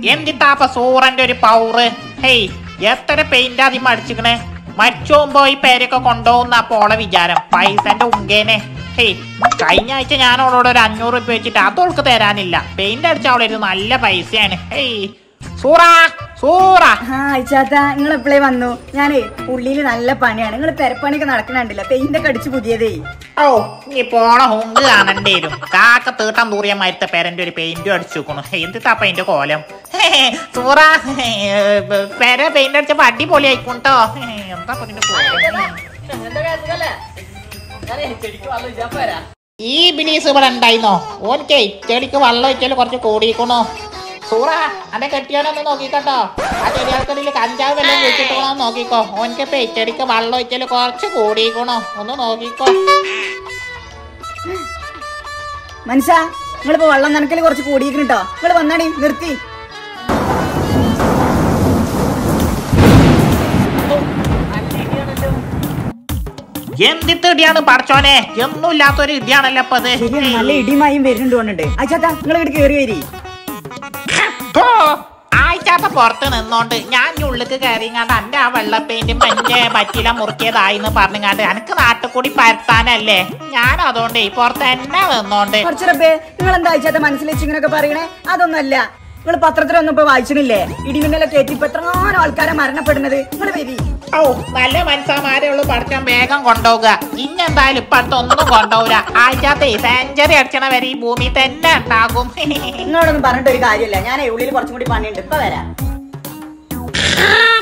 എന്തിട്ടാപ്പ സൂറന്റെ ഒരു power hey എത്ര paint ആദ്യം അടിച്ചിക്കണേ മരിച്ചുമ്പോ ഈ പേരൊക്കെ കൊണ്ടുപോകുന്ന പോളെ വിചാരം പൈസന്റെ ഉങ്കേനെ ഹേയ് കഴിഞ്ഞ ആഴ്ച ഞാൻ അവളോട് ഒരു അഞ്ഞൂറ് രൂപ വെച്ചിട്ട് അതോൾക്ക് തരാനില്ല പെയിന്റ് അടിച്ച അവളൊരു നല്ല പൈസയാണ് ഹേയ് സൂറ സൂറ ആ അയച്ചാത്ത നിങ്ങൾ എപ്പോഴേ വന്നു ഞാനേ ഉള്ളില് നല്ല പണിയാണ് നിങ്ങൾ പെരപ്പണിയൊക്കെ നടക്കണുണ്ടല്ല പെയിന്റൊക്കെ അടിച്ച് പുതിയതേ ഓ നീ പോണ ഹുങ്ക് കാണണ്ടേ വരും കാക്ക തീട്ടം തൂറിയ മരുത്ത പേരന്റെ ഒരു പെയിന്റും അടിച്ചു വെക്കണു എന്തിട്ടാ പെയിന്റ് കോലം സൂറ പേര പെയിന്റ് അടിച്ചപ്പോ അടിപൊളി ആയിക്കോട്ടോ എന്താ ഇതിന്റെ കോലം ഈ ബിലീസ് ഇവിടെ ഉണ്ടായിരുന്നോ ഓനിക്കേ ചെടിക്ക് വെള്ളം ഒഴിച്ചാൽ കുറച്ച് കൂടിയിക്കണോ സൂറ അതെ കെട്ടിയോനൊന്ന് നോക്കിക്കട്ടോ ആ ചെടികൾക്കിടയിൽ കഞ്ചാവ് വല്ലതും വെച്ചിട്ടോണോ നോക്കിക്കോ ഓനിക്കിപ്പോ ചെടിക്ക് വെള്ളം ഒഴിച്ചാൽ കുറച്ച് കൂടിയിക്കണോ ഒന്ന് നോക്കിക്കോ മനസ്സാ നിങ്ങളിപ്പോ വെള്ളം നനക്കല് കുറച്ച് കൂടിയിരിക്കണട്ടോ നിങ്ങൾ വന്നാടി നിർത്തി എന്തിട്ട് ഇടിയാണ് പഠിച്ചോനെ ഒന്നുമില്ലാത്തൊരു ഇടിയാണല്ലോ ഇപ്പൊ അത് ശരിയാണ് നല്ല ഇടിമായും വരുന്നുണ്ട് തോന്നുന്നുണ്ട് അയച്ചാത്ത നിങ്ങൾ ഇങ്ങോട്ട് കേറി വരി ഓ, ആഴ്ചാത്ത പുറത്ത് നിന്നോണ്ട് ഞാൻ ഈ ഉള്ളിക്ക് കയറിങ്ങാണ്ട് എന്റെ ആ വെള്ള പെയിന്റ് മഞ്ഞ പറ്റില മുറുക്കിയതായിന്ന് പറഞ്ഞങ്ങാണ്ട് എനിക്ക് നാട്ടിൽ കൂടി പരത്താനല്ലേ ഞാൻ അതുകൊണ്ട് ഈ പുറത്ത് തന്നെ നിന്നോണ്ട് കുറച്ചറപ്പേ നിങ്ങൾ എന്താ അയച്ചാത്ത മനസ്സിൽ വെച്ച് ഇങ്ങനെയൊക്കെ പറയണേ അതൊന്നല്ല നിങ്ങൾ പത്രത്തിലൊന്നും ഇപ്പൊ വായിച്ചിട്ടില്ലേ ഇടിമിന്നലൊക്കെ ഏറ്റി ഇപ്പൊ എത്രങ്ങാനും ആൾക്കാരെ മരണപ്പെടുന്നത് നിങ്ങൾ വരി ഓ നല്ല മനസ്സാമാരെ ഉള്ളു പഠിച്ചാൻ വേഗം കൊണ്ടുപോകുക ഇന്നെന്തായാലും ഇപ്പൊ അടുത്തൊന്നും കൊണ്ടുപോകില്ല ആഴ്ചത്തെ സെഞ്ചുറി അടിച്ചണ വരെ ഈ ഭൂമി തന്നെ ഉണ്ടാകും നിങ്ങളോടൊന്നും പറഞ്ഞിട്ട് ഒരു കാര്യമല്ല ഞാൻ ഉള്ളിൽ കുറച്ചും കൂടി പണിയുണ്ട് ഇപ്പൊ വരാം